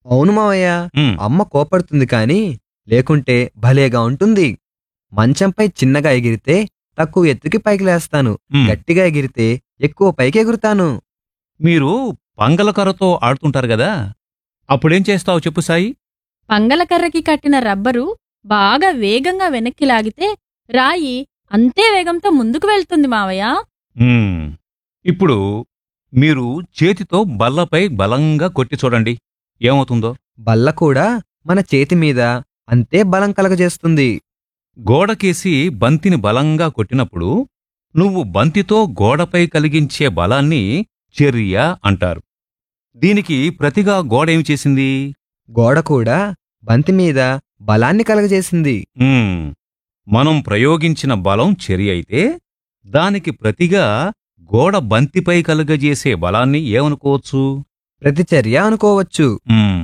అవును మావయ్య ఉమ్, అమ్మ కోపడుతుంది కాని లేకుంటే భలేగా ఉంటుంది మంచంపై చిన్నగా ఎగిరితే తక్కువ ఎత్తుకి పైకి లేస్తాను ఉమ్. గట్టిగా ఎగిరితే ఎక్కువ పైకి ఎగురుతాను మీరు పంగలకర్రతో ఆడుతుంటారు కదా అప్పుడేం చేస్తావు చెప్పు సాయి పంగలకర్రకి కట్టిన రబ్బరు బాగా వేగంగా వెనక్కి లాగితే రాయి అంతే వేగంతో ముందుకు వెళ్తుంది మావయ్య ఉమ్, ఇప్పుడు మీరు చేతితో బల్లపై బలంగా కొట్టి చూడండి ఏమవుతుందో బల్ల కూడా మన చేతి మీద అంతే బలం కలగజేస్తుంది గోడకేసి బంతిని బలంగా కొట్టినప్పుడు నువ్వు బంతితో గోడపై కలిగించే బలాన్ని చర్య అంటారు దీనికి ప్రతిగా గోడ ఏమి చేసింది గోడ కూడా బంతి మీద బలాన్ని కలగజేసింది ఉమ్, మనం ప్రయోగించిన బలం చర్య అయితే దానికి ప్రతిగా గోడ బంతిపై కలుగజేసే బలాన్ని ఏమనుకోవచ్చు ప్రతిచర్య అనుకోవచ్చు ఉమ్,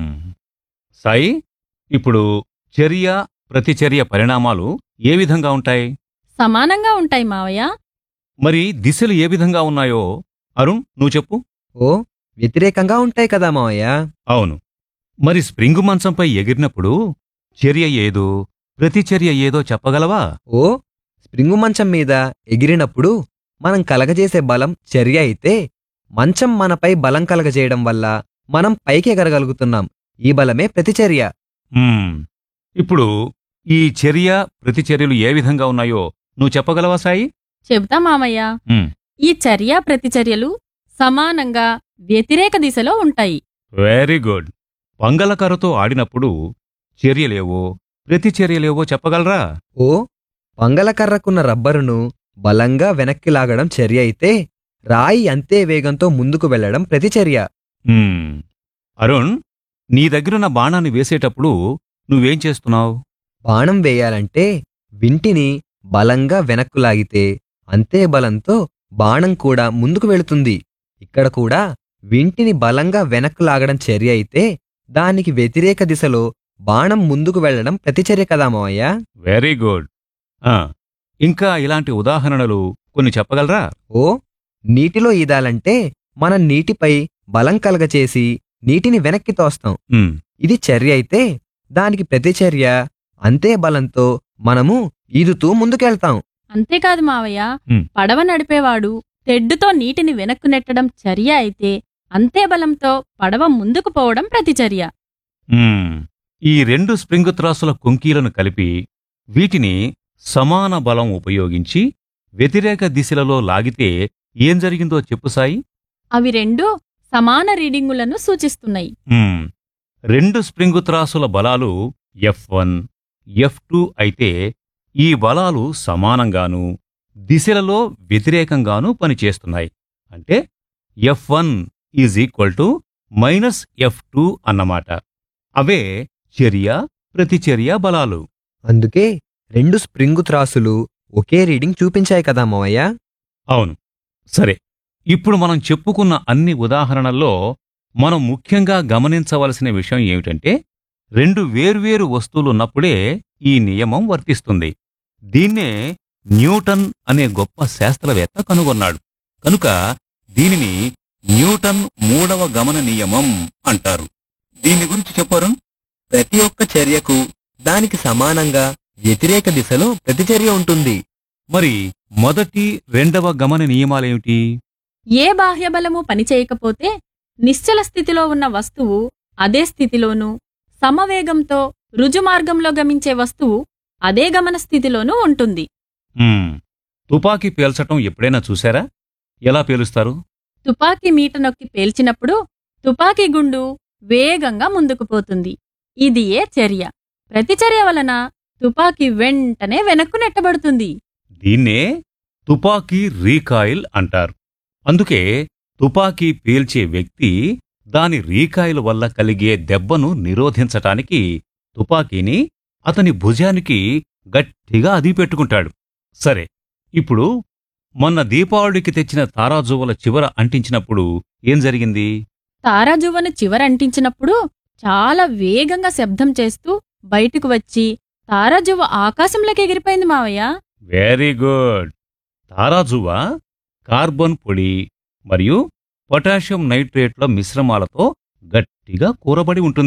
సాయి ఇప్పుడు చర్య ప్రతిచర్య పరిణామాలు ఏ విధంగా ఉంటాయి సమానంగా ఉంటాయి మావయ్య మరి దిశలు ఏ విధంగా ఉన్నాయో అరుణ్ నువ్వు చెప్పు ఓ వ్యతిరేకంగా ఉంటాయి కదా మావయ్య అవును మరి స్ప్రింగు మంచంపై ఎగిరినప్పుడు చర్య ఏదో ప్రతిచర్య ఏదో చెప్పగలవా ఓ స్ప్రింగు మంచం మీద ఎగిరినప్పుడు మనం కలగజేసే బలం చర్య అయితే మంచం మనపై బలం కలగజేయడం వల్ల మనం పైకి ఎగరగలుగుతున్నాం ఈ బలమే ప్రతిచర్య ఉమ్, ఇప్పుడు ఈ చర్య ప్రతిచర్యలు ఏ విధంగా ఉన్నాయో నువ్వు చెప్పగలవా సాయి చెబుతా మామయ్య ఉమ్, ఈ చర్య ప్రతిచర్యలు సమానంగా వ్యతిరేక దిశలో ఉంటాయి వెరీ గుడ్ పంగలకర్రతో ఆడినప్పుడు చర్యలేవో ప్రతిచర్యలేవో చెప్పగలరా ఓ పంగలకర్రకున్న రబ్బరును బలంగా వెనక్కి లాగడం చర్య అయితే రాయి అంతే వేగంతో ముందుకు వెళ్లడం ప్రతిచర్య ఉమ్, అరుణ్ నీ దగ్గరున్న బాణాన్ని వేసేటప్పుడు నువ్వేం చేస్తున్నావు బాణం వేయాలంటే వింటిని బలంగా వెనక్కు లాగితే అంతే బలంతో బాణం కూడా ముందుకు వెళుతుంది ఇక్కడ కూడా వింటిని బలంగా వెనక్కు లాగడం చర్య అయితే దానికి వ్యతిరేక దిశలో బాణం ముందుకు వెళ్లడం ప్రతిచర్య కదా మావయ్య వెరీ గుడ్ ఆ, ఇంకా ఇలాంటి ఉదాహరణలు కొన్ని చెప్పగలరా ఓ నీటిలో ఈదాలంటే మనం నీటిపై బలం కలగచేసి నీటిని వెనక్కి తోస్తాం ఉమ్, ఇది చర్య అయితే దానికి ప్రతిచర్య అంతే బలంతో మనము ఈదుతూ ముందుకెళ్తాం అంతేకాదు మావయ్య హ్మ్. పడవ నడిపేవాడు తెడ్డుతో నీటిని వెనక్కు నెట్టడం చర్య అయితే అంతే బలంతో పడవ ముందుకు పోవడం ప్రతిచర్య ఉమ్, ఈ రెండు స్ప్రింగు త్రాసుల కొంకీలను కలిపి వీటిని సమాన బలం ఉపయోగించి వ్యతిరేక దిశలలో లాగితే ఏం జరిగిందో చెప్పు సాయి అవి రెండు సమాన రీడింగులను సూచిస్తున్నాయి ఉమ్, రెండు స్ప్రింగు త్రాసుల బలాలు ఎఫ్ వన్ ఎఫ్ టూ అయితే ఈ బలాలు సమానంగాను దిశలలో వ్యతిరేకంగానూ పనిచేస్తున్నాయి అంటే F one is equal to minus F two అన్నమాట అవే చర్య ప్రతిచర్య బలాలు అందుకే రెండు స్ప్రింగు త్రాసులు ఒకే రీడింగ్ చూపించాయి కదా మావయ్య అవును సరే ఇప్పుడు మనం చెప్పుకున్న అన్ని ఉదాహరణల్లో మనం ముఖ్యంగా గమనించవలసిన విషయం ఏమిటంటే రెండు వేర్వేరు వస్తువులున్నప్పుడే ఈ నియమం వర్తిస్తుంది దీన్నే న్యూటన్ అనే గొప్ప శాస్త్రవేత్త కనుగొన్నాడు కనుక దీనిని న్యూటన్ మూడవ గమన నియమం అంటారు దీని గురించి చెప్పారు ప్రతి ఒక్క చర్యకు దానికి సమానంగా వ్యతిరేక దిశలో ప్రతిచర్య ఉంటుంది మరి మొదటి రెండవ గమన నియమాలేమిటి ఏ బాహ్యబలము పనిచేయకపోతే నిశ్చల స్థితిలో ఉన్న వస్తువు అదే స్థితిలోనూ సమవేగంతో రుజుమార్గంలో గమించే వస్తువు అదే గమన స్థితిలోనూ ఉంటుంది మ్మ్. తుపాకీ పేల్చటం ఎప్పుడైనా చూశారా ఎలా పేలుస్తారు తుపాకీ మీట నొక్కి పేల్చినప్పుడు తుపాకీ గుండు వేగంగా ముందుకు పోతుంది ఇది ఏ చర్య ప్రతిచర్య వలన తుపాకీ వెంటనే వెనక్కు నెట్టబడుతుంది దీన్నే తుపాకీ రీకాయిల్ అంటారు అందుకే తుపాకీ పేల్చే వ్యక్తి దాని రీకాయిల్ వల్ల కలిగే దెబ్బను నిరోధించటానికి తుపాకీని అతని భుజానికి గట్టిగా అదిపెట్టుకుంటాడు సరే ఇప్పుడు మొన్న దీపావళికి తెచ్చిన తారాజువ్వల చివర అంటించినప్పుడు ఏం జరిగింది తారాజువ్వను చివరంటించినప్పుడు చాలా వేగంగా శబ్దం చేస్తూ బయటకు వచ్చి తారాజువ్వ ఆకాశంలోకి ఎగిరిపోయింది మావయ్య వెరీ గుడ్ తారాజువ్వ కార్బన్ పొడి మరియు పొటాషియం నైట్రేట్ల మిశ్రమాలతో గట్టిగా కూరబడి ఉంటుంది